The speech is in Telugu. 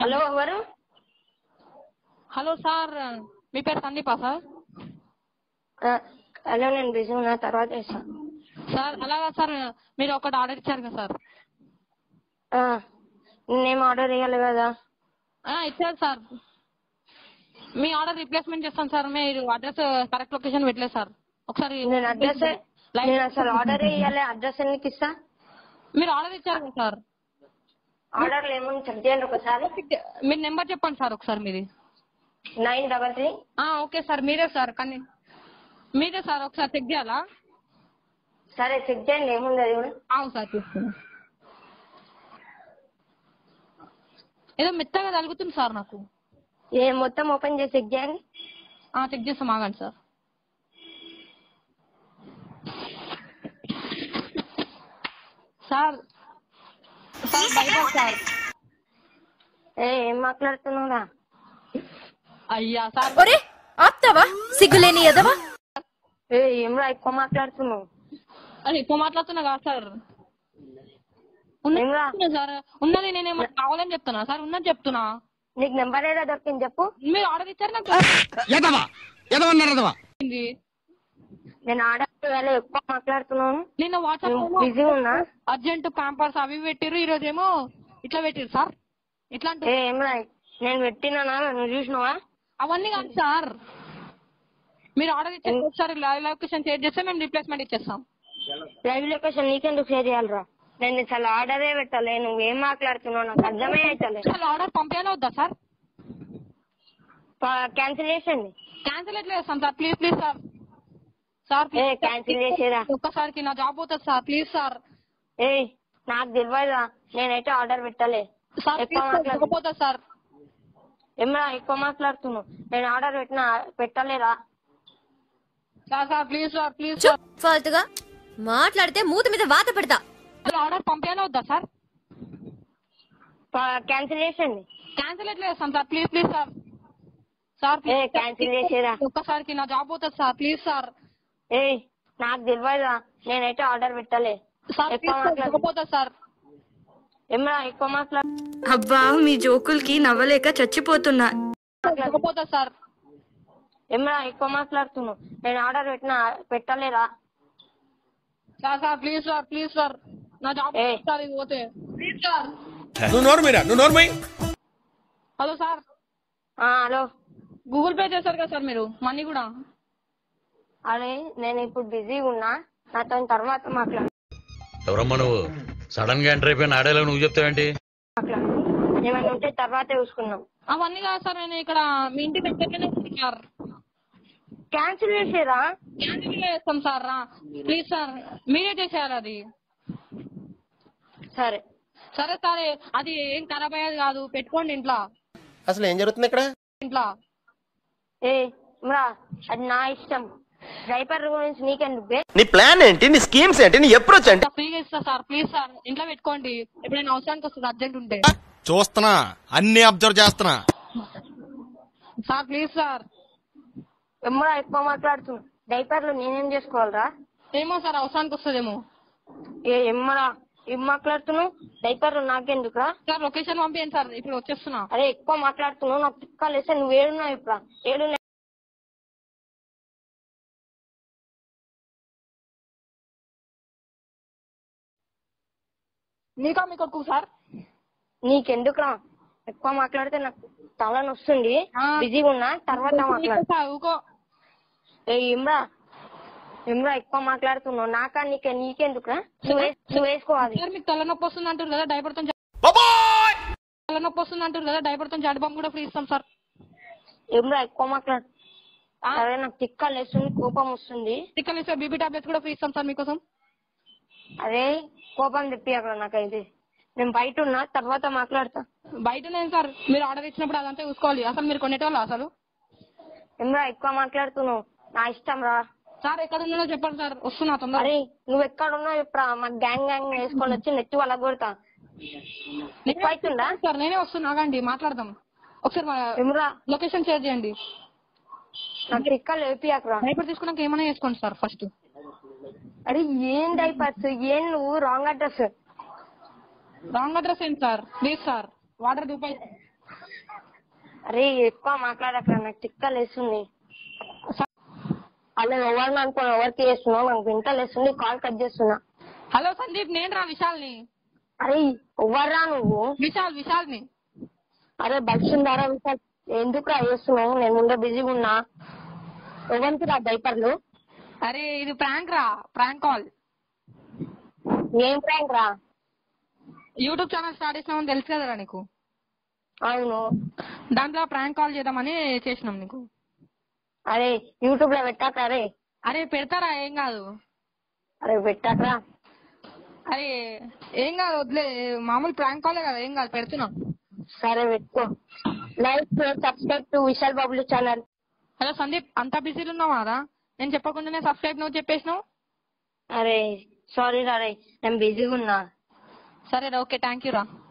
హలో ఎవరు హలో సార్ మీ పేరు సందీపా సార్ ఆ, హలో నేను బిజీ ఉన్నా తర్వాత చేస్తాను సార్ అలాగా సార్ మీరు ఒకటి ఆర్డర్ ఇచ్చారు కదా సార్ ఆ, నేనేం ఆర్డర్ ఇవ్వాలి కదా ఆ, ఇచ్చారు సార్ మీ ఆర్డర్ రీప్లేస్మెంట్ చేస్తాను సార్ మీరు అడ్రస్ కరెక్ట్ లొకేషన్ పెట్టలేదు సార్ ఒకసారి నేను అడ్రస్ లైవ్ నేను అసలు ఆర్డర్ ఇవ్వాలి అడ్రస్ ఎందుకు ఇస్తా మీరు ఆర్డర్ ఇచ్చారు కదా సార్ ఆర్డర్లు ఏముంది చెక్ చేయండి ఒకసారి మీరు నెంబర్ చెప్పండి సార్ ఒకసారి మీది నైన్ డబల్ త్రీ ఆ, ఓకే సార్ మీరే సార్ కానీ మీరే సార్ ఒకసారి చెక్ చేయాలా సరే చెక్ చేయండి ఏముంది అది కూడా అవును సార్ తీసుకున్నా ఏదో మెత్తగా తగులుతుంది సార్ నాకు ఏ మొత్తం ఓపెన్ చేసి చెక్ చేయండి ఆ, చెక్ చేస్తాం ఆగండి సార్ సార్ సార్ బయట సార్ ఏ ఏం మాట్లాడుతున్నావురా అయ్యా సార్ ఒరే ఆప్తావా సిగ్గులేని ఎదవా ఏ ఏమ్రా ఎక్కువ మాట్లాడుతున్నావు అది ఎక్కువ మాట్లాడుతున్నా కాదు సార్ ఉన్నది ఏమ్రా చెప్తున్నా సార్ ఉన్నది నేనేమో కావాలని చెప్తున్నా సార్ ఉన్నది చెప్తున్నా నీకు నెంబర్ ఏడా దొరికింది చెప్పు మీరు ఆర్డర్ ఇచ్చారు నాకు ఎదవా ఎదవన్నారు ఎదవా దొరికింది. నేను ఆర్డర్ ఇవ్వాలి ఎక్కువ మాట్లాడుతున్నాను నిన్న వాట్సాప్ బిజీ ఉన్నా అర్జెంట్ ప్యాంపర్స్ అవి పెట్టిర్రు ఈ రోజు ఏమో ఇట్లా పెట్టిర్రు సార్ ఇట్లా అంటే ఏ ఏమ్రా నేను పెట్టినానా నువ్వు చూసినావా అవన్నీ కాదు సార్ మీరు ఆర్డర్ ఇచ్చారు ఒకసారి లైవ్ లొకేషన్ షేర్ చేస్తే మేము రీప్లేస్మెంట్ ఇచ్చేస్తాం లైవ్ లొకేషన్ నీకెందుకు షేర్ చేయాలరా నేను అసలు ఆర్డరే పెట్టలే నువ్వేం మాట్లాడుతున్నావు నాకు అర్థమే అవుతలే అసలు ఆర్డర్ పంపేయాలా వద్దా సార్ క్యాన్సిల్ చేసేయండి క్యాన్సిల్ ఎట్లా చేస్తాం sir please please sir sir ఏ క్యాన్సిల్ చేసేరా ఒక్కసారికి నా జాబ్ పోతుంది సార్ ప్లీజ్ సార్ ఏ నాకు తెలియదా నేనైతే ఆర్డర్ పెట్టలే సార్ ఎక్కువ ప్లీజ్ మాట్లాడు. పోతుంది సార్ ఏమరా ఎక్కువ మాట్లాడుతున్నావు నేను ఆర్డర్ పెట్టినా పెట్టలేదా sir sir please sir please చుప్ ఫాల్తుగా మాట్లాడితే మూత మీద వాత పెడతా సార్ ఆర్డర్ పంపేయాలా వద్దా సార్ క్యాన్సిల్ చేసేయండి క్యాన్సిల్ ఎట్లా చేస్తాం sir please please sir sir ఏ క్యాన్సిల్ చేసేరా ఒక్కసారికి నా జాబ్ పోతుంది సార్ ప్లీజ్ సార్ ఏ నాకు తెలియదా నేనైతే ఆర్డర్ పెట్టలే సార్ ఎక్కువ ప్లీజ్ సార్ మాట్లాడు. పోతుంది సార్ ఏమరా ఎక్కువ మాట్లాడు అబ్బా మీ జోకులకి నవ్వలేక చచ్చిపోతున్నా పోతుంది సార్ ఏమరా ఎక్కువ మాట్లాడుతున్నావు నేను ఆర్డర్ పెట్టినా పెట్టలేదా sir sir please sir please sir నా జాబ్ ఏ. సార్ ఇది పోతే ప్లీజ్ సార్ నువ్వు నోరు మీరా నువ్వు నోరు మై హలో సార్ ఆ, హలో గూగుల్ పే చేశారు కదా సార్ మీరు మనీ కూడా అరే నేను ఇప్పుడు బిజీగా ఉన్నా నాతో తర్వాత మాట్లాడు ఎవరమ్మా నువ్వు సడన్ గా ఎంటర్ అయిపోయిన ఆడేలా నువ్వు చెప్తావేంటి మాట్లాడు ఏమైనా ఉంటే తర్వాత చూసుకుందాం అవన్నీ కాదు సార్ నేను ఇక్కడ మీ ఇంటి దగ్గరనే ఉంది సార్ క్యాన్సిల్ చేసేరా క్యాన్సిల్ చేస్తాం సార్ రా ప్లీజ్ సార్ మీరే చేసేయాలి అది సరే సరే సరే అది ఏం ఖరాబ్ అయ్యేది కాదు పెట్టుకోండి ఇంట్లో అసలు ఏం జరుగుతుంది ఇక్కడ ఇంట్లో ఏ రా అది నా ఇష్టం డైపర్ గురించి నీకెందుకు బే? నీ ప్లాన్ ఏంటి నీ స్కీమ్స్ ఏంటి నీ అప్రోచ్ ఏంటి ఫ్రీగా ఇస్తా సార్ ప్లీజ్ సార్ ఇంట్లో పెట్టుకోండి ఎప్పుడైనా అవసరానికి వస్తుంది అర్జెంట్ ఉంటే చూస్తున్నా అన్ని అబ్జర్వ్ చేస్తున్నా సార్ ప్లీజ్ సార్ ఎమ్మరా ఎక్కువ మాట్లాడుతున్నా డైపర్లు నేనేం చేసుకోవాలరా ఏమో సార్ అవసరానికి వస్తుందేమో ఏ ఎమ్మరా ఏం మాట్లాడుతున్నావు డైపర్లు నాకెందుకురా సార్ లొకేషన్ పంపించండి సార్ ఇప్పుడు వచ్చేస్తున్నా అరే ఎక్కువ మాట్లాడుతున్నావు నాకు తిక్కాలేస్తే నువ్వు ఏడున్నావు ఇప్పుడు ఏడు నీకా మీ కొడుకు సార్ నీకెందుకురా ఎక్కువ మాట్లాడితే నాకు తల నొస్తుంది ఆ. బిజీగా ఉన్నా తర్వాత మాట్లాడు సార్ ఊకో ఏ ఇమ్రా ఇమ్రా ఎక్కువ మాట్లాడుతున్నావు నాకా నీకే నీకెందుకురా నువ్వు వేస్- నువ్వు వేసుకోవాలి సార్ మీకు తలనొప్పి వస్తుంది అంటారు కదా డైపర్ తో తలనొప్పి వస్తుంది అంటారు కదా డైపర్ తో జాడి బాంబు కూడా ఫ్రీ ఇస్తాం సార్ ఇమ్రా ఎక్కువ మాట్లాడు ఆ. అరే నాకు తిక్కలు వేస్తుంది కోపం వస్తుంది చికెన్ ఇస్తే బీపీ టాబ్లెట్స్ కూడా ఫ్రీ ఇస్తాం సార్ మీకోసం అరే కోపం తెప్పి అక్కడ నాకైతే నేను బయట ఉన్నా తర్వాత మాట్లాడతా బయట నేను సార్ మీరు ఆర్డర్ ఇచ్చినప్పుడు అదంతా చూసుకోవాలి అసలు మీరు కొనేటోళ్ళు అసలు ఇమ్రా ఎక్కువ మాట్లాడుతున్నావు నా ఇష్టం రా సార్ ఎక్కడ ఉన్నాడో చెప్పండి సార్ వస్తున్నా తొందర అరే నువ్వు ఎక్కడ ఉన్నావు చెప్పురా మా గ్యాంగ్ గ్యాంగ్ వేసుకొని వచ్చి నెత్తి వాళ్ళ కొడతా ఎక్కువ అవుతుందా సార్ నేనే వస్తున్నా ఆగండి మాట్లాడదాం ఒకసారి మా ఇమ్రా లొకేషన్ షేర్ చేయండి నాకు తిక్కలు వేపి అక్కడ డైపర్ తీసుకున్నాక ఏమైనా చేసుకోండి సార్ ఫస్ట్ అరే ఏం డైపర్స్ ఏం నువ్వు రాంగ్ అడ్రస్ రాంగ్ అడ్రస్ ఏంటి సార్ ప్లీజ్ సార్ వాటర్ రూపాయి అరే ఎక్కువ మాట్లాడక నాకు తిక్కలు వేస్తుంది అలా ఎవరిని అనుకో ఎవరికి చేస్తున్నావు నాకు వింటలు వేస్తుంది కాల్ కట్ చేస్తున్నా హలో సందీప్ నేను రా విశాల్ని అరే ఎవర్రా నువ్వు విశాల్ విశాల్ని అరే బలిసిందారా విశాల్ ఎందుకు రా చేస్తున్నావు నేను ముందే బిజీగా ఉన్నా ఎవరికి రా డైపర్లు అరే ఇది ప్రాంక్ రా ప్రాంక్ కాల్ ఏం ప్రాంక్ రా యూట్యూబ్ ఛానల్ స్టార్ట్ చేసినామని తెలుసు కదరా నీకు అవును దాంట్లో ప్రాంక్ కాల్ చేద్దామని చేసినాం నీకు అరే యూట్యూబ్ లో పెట్టాక రే అరే పెడతారా ఏం కాదు అరే పెట్టాకరా అరే ఏం కాదు వదిలే మామూలు ప్రాంక్ కాలే కదా ఏం కాదు పెడుతున్నాం సరే పెట్టుకో లైక్ సబ్స్క్రైబ్ టు విశాల్ బాబులు ఛానల్ హలో సందీప్ అంతా బిజీలు ఉన్నావా రా నేను చెప్పకుండానే సబ్స్క్రైబ్ నువ్వు చెప్పేసినావు అరే సారీ రా రే నేను బిజీగా ఉన్నా సరే రా ఓకే థ్యాంక్ యూ రా